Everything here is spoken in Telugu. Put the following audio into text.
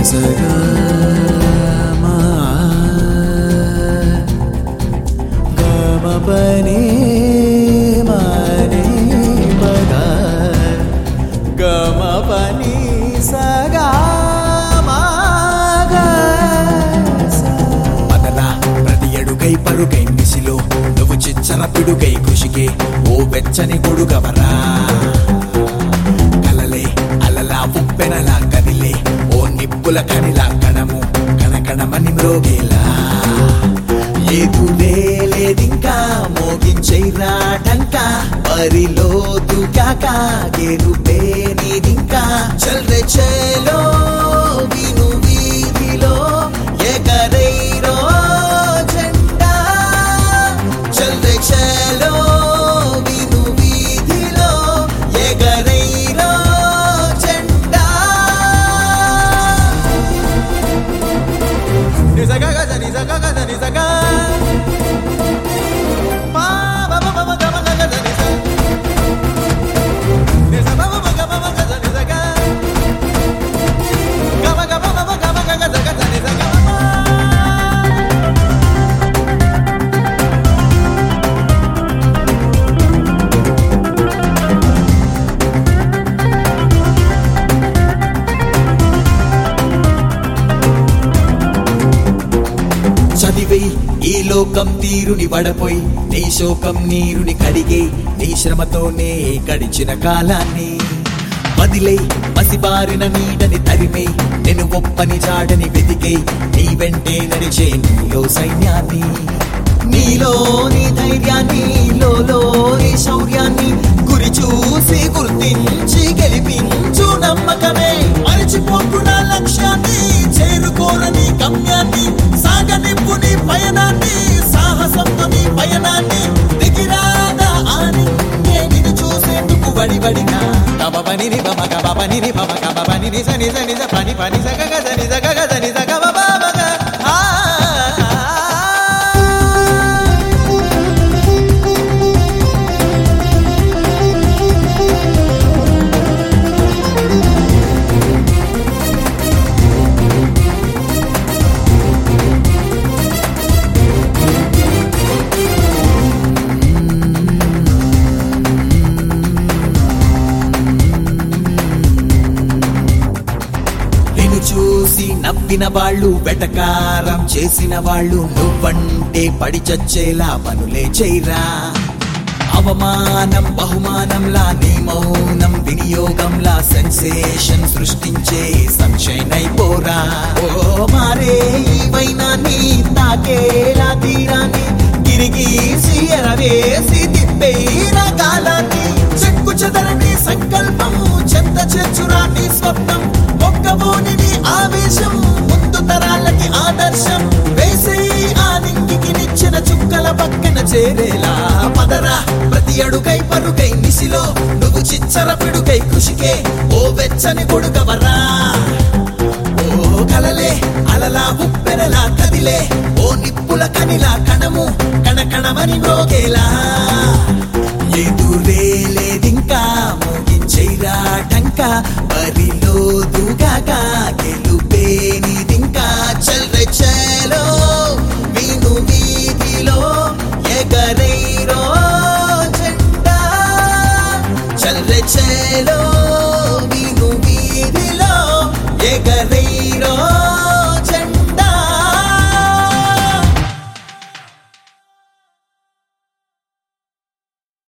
సగా మా గమ పని మని పగా గమ పని సగా మా గా సా. పదరా ప్రతి అడుగై పరుగై మిసిలో నువ్వు చిచ్చర పిడుగై కృషికే ఓ వెచ్చని గొడుగవరా కలలే అలలా ఉప్పెనలా కదిలే ఓ నిప్పుల కనిలా కణము కణకణమని మ్రోగేలా ఎదురే లేదింకా మోగించైరా టంకా బరిలో దుకాక గెలుపే నీదింకా చల్రె చేలో విను వీధిలో ఎగరైరో జెండా చల్రె చేలో విను వీధిలో ఎగరైరో జెండా నిజగా గజ నిజగా గజ నిజగా మా బమ బమ గమ గజ నిజ నిజ బమ బమ గమ బమ గజ నిజగా గమ గమ బమ గమ గజ గజ నిజగా చదివై ఈ లోకం తీరుని వడపోయి నీ శోకం నీరుని కడిగే నీ శ్రమతోనే గడిచిన కాలాన్ని వదిలే మసిబారిన నీడని తరిమే నేను ఒప్పని జాడని వెతికే నీ వెంటే నడిచే నీలో సైన్యాన్ని నీలో నీ ధైర్యాన్ని లోలో నీ శౌర్యాన్ని గురి చూసి గుర్తించి గెలిపించు నమ్మకమే మరిచిపోకు నా లక్ష్యాన్ని చేరుకోరని గమ్యాన్ని సాగనిప్పు నీ పయనాన్ని సాహసంతో నీ పయనాన్ని దిగిరాదా అని నేను చూసేందుకు వడివడిగా గబబని ని బమ గబబని ని బమ గబబని ని స నిజ నిజ పని పని సగ గజ నిజ గ గజ నిజ గమ బమ గ ఆ నిన్ను చూసి నవ్విన వాళ్ళు వెటకారం చేసిన వాళ్ళు నువ్వంటే పడి చచ్చేలా పనులే చేయరా అవమానం బహుమానంలా నీ మౌనం వినియోగంలా సెన్సేషన్ సృష్టించే సన్షైన్ అయిపోరా ఓ మారే ఈ వైనాన్ని తాకేలా తీరాన్ని గిరిగీసి ఎరవేసి తిప్పేరా కాలాన్ని చెక్కు చెదరని సంకల్పం చెంత చేర్చురా నీ స్వప్నం ఒక్కబోని నీ ఆవేశం ముందు తరాలకి ఆదర్శం వేసేయి ఆ నింగికి నిచ్చిన చుక్కల పక్కన చేరేలా పదరా ప్రతి అడుగై పరుగై నిసిలో నువ్వు చిచ్చర పిడుగై కృషికే ఓ వెచ్చని కొడుకవరా ఓ కలలే అలలా ఉప్పెనలా కదిలే ఓ నిప్పుల కనిలా కణము కణకణమని మ్రోగేలా ఎదురే లేదింకా మోగించైరా టంకా బరిలో దుగాగా గెలుపే నీదింకా చల్రె చలో విను వీధిలో ఎగరైరో జెండా చల్రె చలో